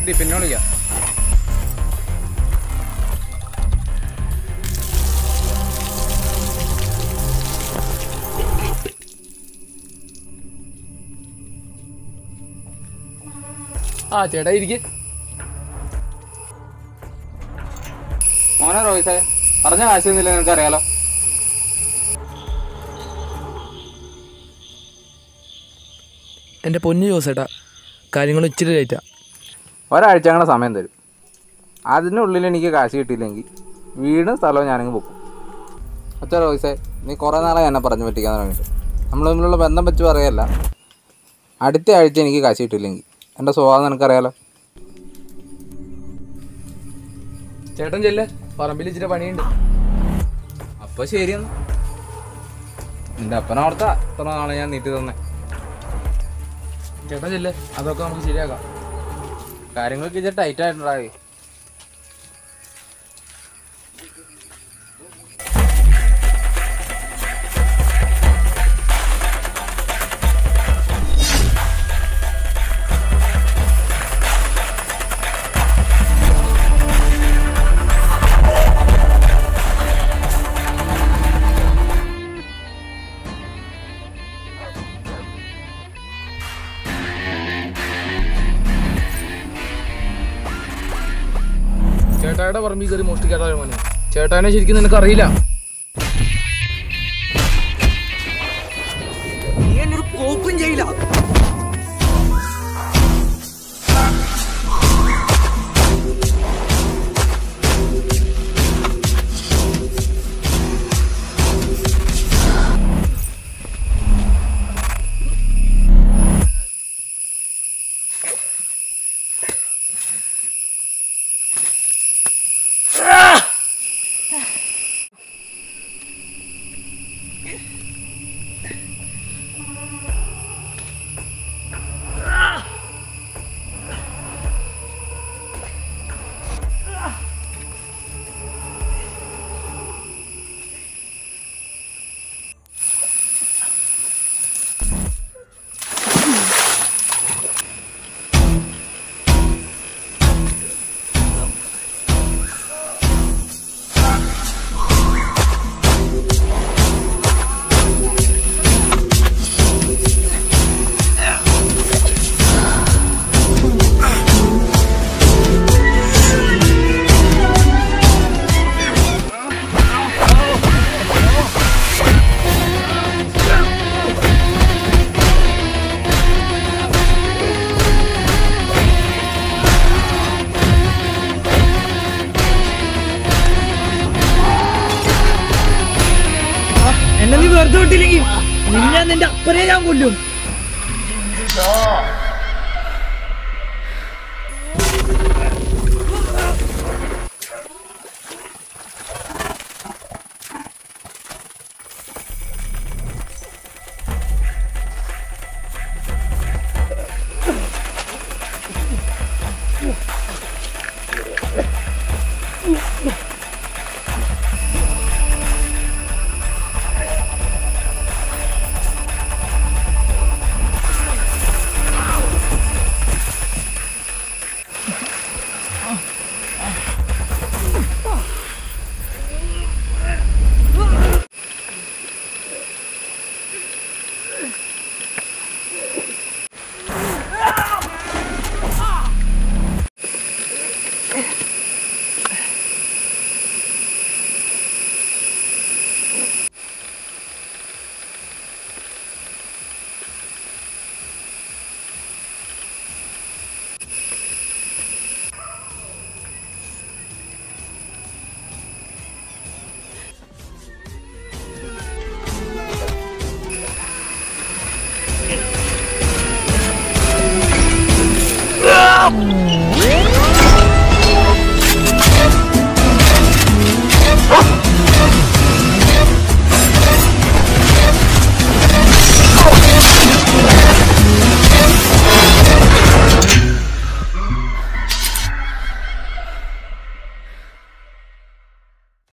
കിട്ടി പിന്നെ വിളിക്കാം ആ ചേട്ടാ ഇരിക്ക് മോനെ റോയിസേ പറഞ്ഞ കാശൊന്നുമില്ല നിനക്ക് അറിയാലോ എൻ്റെ പൊന്നു ജോസേട്ടാ കാര്യങ്ങൾ ഇച്ചിരി ലേറ്റാ ഒരാഴ്ച അങ്ങനെ സമയം തരും അതിനുള്ളിൽ എനിക്ക് കാശ് കിട്ടിയില്ലെങ്കിൽ വീടും സ്ഥലവും ഞാനങ്ങ് പൊക്കും അച്ഛാ റോയിസേ നീ കുറേ നാളായി എന്നെ പറഞ്ഞു പറ്റിക്കാൻ തുടങ്ങിയിട്ട് നമ്മൾ തമ്മിലുള്ള ബന്ധം വെച്ച് പറയല്ല അടുത്ത ആഴ്ച എനിക്ക് കാശ് കിട്ടിയില്ലെങ്കിൽ എൻ്റെ സ്വഭാവം നിനക്കറിയാലോ ചേട്ടൻ ചെല്ലേ പറമ്പിൽ ഇച്ചിരി പണിയുണ്ട് അപ്പോൾ ശരിയെന്ന് എൻ്റെ അപ്പനോർത്താ ഇത്ര നാളെ ഞാൻ നീട്ടി തന്നെ ചേട്ടൻ ചെല്ലേ അതൊക്കെ നമുക്ക് ശരിയാക്കാം കാര്യങ്ങളൊക്കെ ഇച്ചിരി ടൈറ്റ് ആയിട്ടുണ്ടായി ചേട്ടായുടെ പറമ്പിൽ കയറി മോഷ്ടിക്കാത്ത മോനെ ചേട്ടാനെ ശരിക്കും നിനക്ക് അറിയില്ല എന്നെ നീ വെറുതെ വിട്ടില്ലെങ്കിൽ നിന്നെ നിന്റെ അപ്പനെ ഞാൻ കൊല്ലും ആ